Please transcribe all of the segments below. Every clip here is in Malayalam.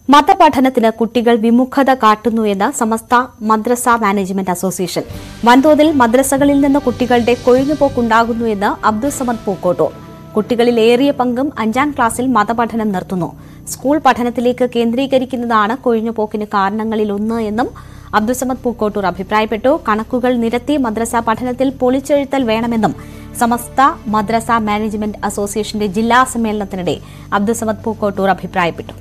മതപഠനത്തിന് കുട്ടികൾ വിമുഖത കാട്ടുന്നുവെന്ന് സമസ്ത മദ്രസ മാനേജ്മെന്റ് അസോസിയേഷൻ വൻതോതിൽ മദ്രസകളിൽ നിന്ന് കുട്ടികളുടെ കൊഴിഞ്ഞുപോക്കുണ്ടാകുന്നുവെന്ന് അബ്ദുൾ സമദ് പൂക്കോട്ടൂർ കുട്ടികളിൽ ഏറിയ പങ്കും അഞ്ചാം ക്ലാസ്സിൽ മതപഠനം നിർത്തുന്നു സ്കൂൾ പഠനത്തിലേക്ക് കേന്ദ്രീകരിക്കുന്നതാണ് കൊഴിഞ്ഞുപോക്കിന് കാരണങ്ങളിലൊന്ന് എന്നും അബ്ദുൾ സമദ് പൂക്കോട്ടൂർ അഭിപ്രായപ്പെട്ടു കണക്കുകൾ നിരത്തി മദ്രസ പഠനത്തിൽ പൊളിച്ചെഴുത്തൽ വേണമെന്നും സമസ്ത മദ്രസ മാനേജ്മെന്റ് അസോസിയേഷന്റെ ജില്ലാ സമ്മേളനത്തിനിടെ അബ്ദുൾ സമദ് പൂക്കോട്ടൂർ അഭിപ്രായപ്പെട്ടു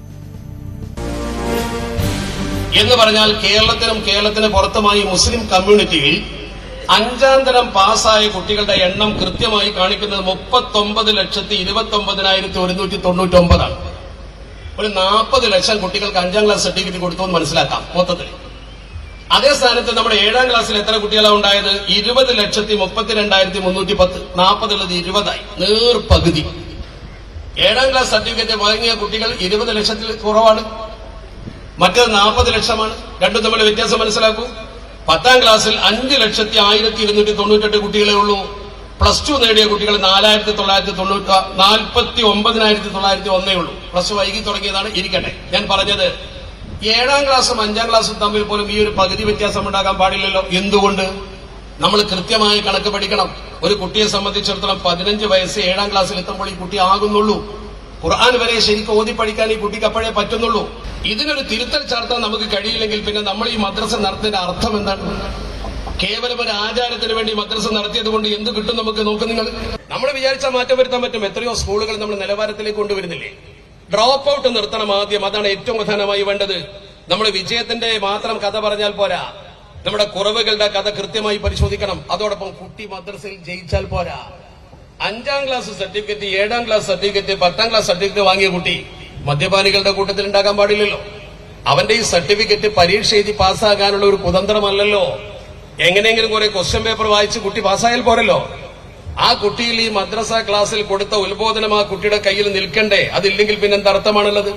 എന്ന് പറഞ്ഞാൽ കേരളത്തിനും കേരളത്തിന് പുറത്തുമായി മുസ്ലിം കമ്മ്യൂണിറ്റിയിൽ അഞ്ചാം തരം പാസ്സായ കുട്ടികളുടെ എണ്ണം കൃത്യമായി കാണിക്കുന്നത് മുപ്പത്തൊമ്പത് ലക്ഷത്തി ഇരുപത്തി ഒമ്പതിനായിരത്തി ഒരുന്നൂറ്റി തൊണ്ണൂറ്റി ഒമ്പതാണ് ഒരു നാൽപ്പത് ലക്ഷം കുട്ടികൾക്ക് അഞ്ചാം ക്ലാസ് സർട്ടിഫിക്കറ്റ് കൊടുത്തു എന്ന് മനസ്സിലാക്കാം മൊത്തത്തിൽ അതേ സ്ഥാനത്ത് നമ്മുടെ ഏഴാം ക്ലാസ്സിൽ എത്ര കുട്ടികളാണ് ഉണ്ടായത് ഇരുപത് ലക്ഷത്തി മുപ്പത്തിരണ്ടായിരത്തി മുന്നൂറ്റി പത്ത് നാൽപ്പതുള്ളത് ഇരുപതായി നേർ പകുതി ഏഴാം ക്ലാസ് സർട്ടിഫിക്കറ്റ് വാങ്ങിയ കുട്ടികൾ ഇരുപത് ലക്ഷത്തിൽ കുറവാണ് മറ്റേത് നാൽപ്പത് ലക്ഷമാണ് രണ്ടും തമ്മിൽ വ്യത്യാസം മനസ്സിലാക്കൂ പത്താം ക്ലാസ്സിൽ അഞ്ച് ലക്ഷത്തി ആയിരത്തി ഇരുന്നൂറ്റി തൊണ്ണൂറ്റെട്ട് കുട്ടികളെ ഉള്ളൂ പ്ലസ് ടു നേടിയ കുട്ടികൾ നാലായിരത്തി തൊള്ളായിരത്തി തൊണ്ണൂറ്റി നാൽപ്പത്തി ഒമ്പതിനായിരത്തി തൊള്ളായിരത്തി ഒന്നേ ഉള്ളൂ പ്ലസ് ടു വൈകി തുടങ്ങിയതാണ് ഇരിക്കട്ടെ ഞാൻ പറഞ്ഞത് ഏഴാം ക്ലാസ്സും അഞ്ചാം ക്ലാസ്സും തമ്മിൽ പോലും ഈ ഒരു പകുതി വ്യത്യാസം ഉണ്ടാകാൻ പാടില്ലല്ലോ എന്തുകൊണ്ട് നമ്മൾ കൃത്യമായി കണക്ക് പഠിക്കണം ഒരു കുട്ടിയെ സംബന്ധിച്ചിടത്തോളം പതിനഞ്ച് വയസ്സ് ഏഴാം ക്ലാസ്സിൽ എത്തുമ്പോൾ ഈ കുട്ടി ആകുന്നുള്ളൂ ഖുർആൻ വരെ ശരിക്കും ഓതി പഠിക്കാൻ ഈ കുട്ടിക്ക് അപ്പോഴേ പറ്റുന്നുള്ളൂ ഇതിനൊരു തിരുത്തൽ ചാർത്താൻ നമുക്ക് കഴിയില്ലെങ്കിൽ പിന്നെ നമ്മൾ ഈ മദ്രസ നടത്തുന്നതിന്റെ അർത്ഥം എന്താണ് കേവലം ഒരു ആചാരത്തിന് വേണ്ടി മദ്രസ നടത്തിയത് കൊണ്ട് എന്ത് കിട്ടും നമുക്ക് നോക്ക് നിങ്ങൾ നമ്മൾ വിചാരിച്ചാൽ മാറ്റം വരുത്താൻ പറ്റും എത്രയോ സ്കൂളുകൾ നമ്മൾ നിലവാരത്തിലേക്ക് കൊണ്ടുവരുന്നില്ലേ ഡ്രോപ്പ് ഔട്ട് നിർത്തണം ആദ്യം അതാണ് ഏറ്റവും പ്രധാനമായി വേണ്ടത് നമ്മൾ വിജയത്തിന്റെ മാത്രം കഥ പറഞ്ഞാൽ പോരാ നമ്മുടെ കുറവുകളുടെ കഥ കൃത്യമായി പരിശോധിക്കണം അതോടൊപ്പം കുട്ടി മദ്രസയിൽ ജയിച്ചാൽ പോരാ അഞ്ചാം ക്ലാസ് സർട്ടിഫിക്കറ്റ് ഏഴാം ക്ലാസ് സർട്ടിഫിക്കറ്റ് പത്താം ക്ലാസ് സർട്ടിഫിക്കറ്റ് വാങ്ങിയ കുട്ടി മദ്യപാനികളുടെ കൂട്ടത്തിൽ ഉണ്ടാകാൻ പാടില്ലല്ലോ അവന്റെ ഈ സർട്ടിഫിക്കറ്റ് പരീക്ഷ എഴുതി പാസ്സാകാനുള്ള ഒരു കുതന്ത്രമല്ലല്ലോ എങ്ങനെയെങ്കിലും കുറെ ക്വസ്റ്റ്യൻ പേപ്പർ വായിച്ച് കുട്ടി പാസ്സായാൽ പോരല്ലോ ആ കുട്ടിയിൽ ഈ മദ്രസ ക്ലാസ്സിൽ കൊടുത്ത ഉത്ബോധനം ആ കുട്ടിയുടെ കയ്യിൽ നിൽക്കണ്ടേ അതില്ലെങ്കിൽ പിന്നെ എന്ത് അർത്ഥമാണുള്ളത്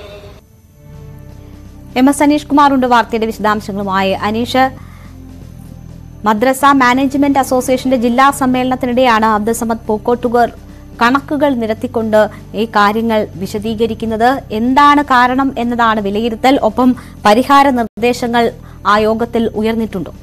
എം എസ് അനീഷ് കുമാറുണ്ട് വാർത്തയുടെ വിശദാംശങ്ങളുമായി അനീഷ് മദ്രസ മാനേജ്മെന്റ് അസോസിയേഷന്റെ ജില്ലാ സമ്മേളനത്തിനിടെയാണ് അബ്ദുൾ സമദ് പൂക്കോട്ടുകർ കണക്കുകൾ നിരത്തിക്കൊണ്ട് ഈ കാര്യങ്ങൾ വിശദീകരിക്കുന്നത് എന്താണ് കാരണം എന്നതാണ് വിലയിരുത്തൽ ഒപ്പം പരിഹാര നിർദ്ദേശങ്ങൾ ആ യോഗത്തിൽ ഉയർന്നിട്ടുണ്ടോ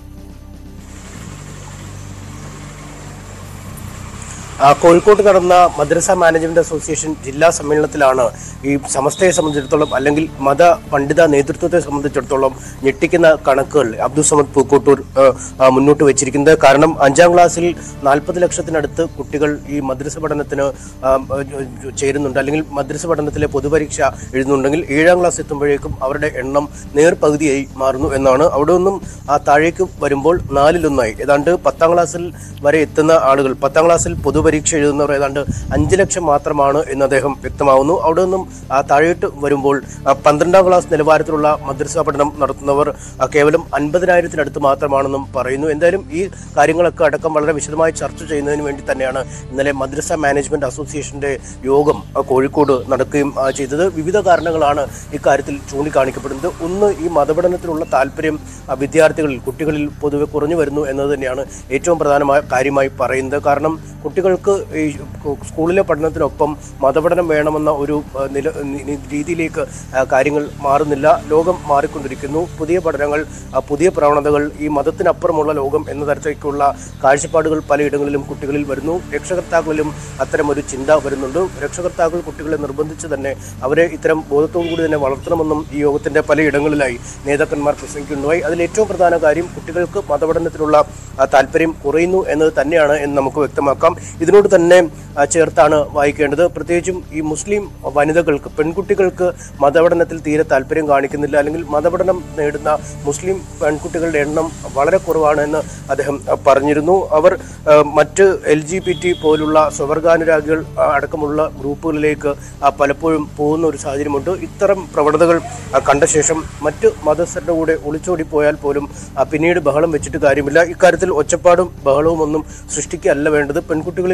ആ, കോഴിക്കോട്ട് നടന്ന മദ്രസ മാനേജ്മെന്റ് അസോസിയേഷൻ ജില്ലാ സമ്മേളനത്തിലാണ് ഈ സമസ്തയെ സംബന്ധിച്ചിടത്തോളം അല്ലെങ്കിൽ മത പണ്ഡിത നേതൃത്വത്തെ സംബന്ധിച്ചിടത്തോളം ഞെട്ടിക്കുന്ന കണക്കുകൾ അബ്ദുൾ സമദ് പൂക്കോട്ടൂർ ആ, ആ, മുന്നോട്ട് വെച്ചിരിക്കുന്നത് കാരണം അഞ്ചാം ക്ലാസ്സിൽ നാൽപ്പത് ലക്ഷത്തിനടുത്ത് കുട്ടികൾ ഈ മദ്രസ പഠനത്തിന് ആ, ആ, ചേരുന്നുണ്ട് അല്ലെങ്കിൽ മദ്രസ പഠനത്തിലെ പൊതുപരീക്ഷ എഴുതുന്നുണ്ടെങ്കിൽ ഏഴാം ക്ലാസ് എത്തുമ്പോഴേക്കും അവരുടെ എണ്ണം നേർപകുതിയായി മാറുന്നു എന്നാണ് അവിടെ നിന്നും ആ താഴേക്ക് വരുമ്പോൾ നാലിലൊന്നായി ഏതാണ്ട് പത്താം ക്ലാസ്സിൽ വരെ എത്തുന്ന ആളുകൾ പത്താം ക്ലാസ്സിൽ പൊതുപരീക്ഷ എഴുതുന്നവർ ഏതാണ്ട് അഞ്ച് ലക്ഷം മാത്രമാണ് എന്ന് അദ്ദേഹം വ്യക്തമാവുന്നു അവിടെ നിന്നും ആ താഴോട്ട് വരുമ്പോൾ ആ പന്ത്രണ്ടാം ക്ലാസ് നിലവാരത്തിലുള്ള മദ്രസ പഠനം നടത്തുന്നവർ ആ കേവലം അൻപതിനായിരത്തിനടുത്ത് മാത്രമാണെന്നും പറയുന്നു എന്തായാലും ഈ കാര്യങ്ങളൊക്കെ അടക്കം വളരെ വിശദമായി ചർച്ച ചെയ്യുന്നതിന് വേണ്ടി തന്നെയാണ് ഇന്നലെ മദ്രസ മാനേജ്മെന്റ് അസോസിയേഷന്റെ യോഗം ആ, കോഴിക്കോട് നടക്കുകയും ആ, ചെയ്തത് വിവിധ കാരണങ്ങളാണ് ഇക്കാര്യത്തിൽ ചൂണ്ടിക്കാണിക്കപ്പെടുന്നത് ഒന്ന് ഈ മതപഠനത്തിലുള്ള താല്പര്യം ആ, വിദ്യാർത്ഥികളിൽ കുട്ടികളിൽ പൊതുവെ കുറഞ്ഞു വരുന്നു എന്നത് തന്നെയാണ് ഏറ്റവും പ്രധാനമായ കാര്യമായി പറയുന്നത് കാരണം കുട്ടികൾക്ക് ഈ സ്കൂളിലെ പഠനത്തിനൊപ്പം മതപഠനം വേണമെന്ന ഒരു ആ, നില നി- നി- രീതിയിലേക്ക് ആ, കാര്യങ്ങൾ മാറുന്നില്ല ലോകം മാറിക്കൊണ്ടിരിക്കുന്നു പുതിയ പഠനങ്ങൾ ആ, പുതിയ പ്രവണതകൾ ഈ മതത്തിനപ്പുറമുള്ള ലോകം എന്ന തരത്തിലേക്കുള്ള കാഴ്ചപ്പാടുകൾ പലയിടങ്ങളിലും കുട്ടികളിൽ വരുന്നു രക്ഷകർത്താക്കളിലും അത്തരം ഒരു ചിന്ത വരുന്നുണ്ട് രക്ഷകർത്താക്കൾ കുട്ടികളെ നിർബന്ധിച്ച് തന്നെ അവരെ ഇത്തരം ബോധത്തോടു കൂടി തന്നെ വളർത്തണമെന്നും ഈ യോഗത്തിന്റെ പലയിടങ്ങളിലായി നേതാക്കന്മാർ പ്രസംഗിക്കുന്നുണ്ടായി അതിൽ ഏറ്റവും പ്രധാന കാര്യം കുട്ടികൾക്ക് മതപഠനത്തിലുള്ള ആ, താല്പര്യം കുറയുന്നു എന്നത് തന്നെയാണ് എന്ന് നമുക്ക് വ്യക്തമാക്കാം ഇതിനോട് തന്നെ ആ, ചേർത്താണ് വായിക്കേണ്ടത് പ്രത്യേകിച്ചും ഈ മുസ്ലിം വനിതകൾക്ക് പെൺകുട്ടികൾക്ക് മതപഠനത്തിൽ തീരെ താല്പര്യം കാണിക്കുന്നില്ല അല്ലെങ്കിൽ മതപഠനം നേടുന്ന മുസ്ലിം പെൺകുട്ടികളുടെ എണ്ണം വളരെ കുറവാണ് എന്ന് അദ്ദേഹം ആ, പറഞ്ഞിരുന്നു അവർ ആ, മറ്റ് എൽ ജി പി ടി പോലുള്ള സ്വവർഗാനുരാഗികൾ ആ, അടക്കമുള്ള ഗ്രൂപ്പുകളിലേക്ക് ആ, പലപ്പോഴും പോകുന്ന ഒരു സാഹചര്യമുണ്ട് ഇത്തരം പ്രവണതകൾ ആ, കണ്ട ശേഷം മറ്റ് മതസ്ഥരുടെ കൂടെ ഒളിച്ചോടിപ്പോയാൽ പോലും ആ, പിന്നീട് ബഹളം വെച്ചിട്ട് കാര്യമില്ല ഇക്കാര്യത്തിൽ ഒച്ചപ്പാടും ബഹളവും ഒന്നും സൃഷ്ടിക്കുകയല്ല വേണ്ടത് പെൺകുട്ടികളിൽ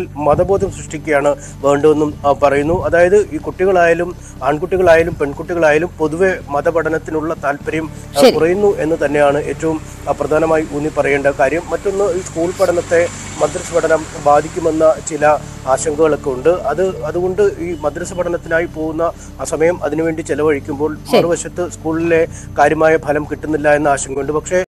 കുട്ടികളിൽ മതബോധം സൃഷ്ടിക്കുകയാണ് വേണ്ടതെന്നും ആ, പറയുന്നു അതായത് ഈ കുട്ടികളായാലും ആൺകുട്ടികളായാലും പെൺകുട്ടികളായാലും പൊതുവെ മതപഠനത്തിനുള്ള താല്പര്യം ആ, ശരി. കുറയുന്നു എന്ന് തന്നെയാണ് ഏറ്റവും ആ, പ്രധാനമായി ഊന്നി പറയേണ്ട കാര്യം മറ്റൊന്ന് ഈ സ്കൂൾ പഠനത്തെ മദ്രസ പഠനം ബാധിക്കുമെന്ന ചില ആശങ്കകളൊക്കെ ഉണ്ട് അത് അതുകൊണ്ട് ഈ മദ്രസ പഠനത്തിനായി പോകുന്ന ആ സമയം അതിനുവേണ്ടി ചെലവഴിക്കുമ്പോൾ മറുവശത്ത് സ്കൂളിലെ കാര്യമായ ഫലം കിട്ടുന്നില്ല എന്ന ആശങ്കയുണ്ട് പക്ഷേ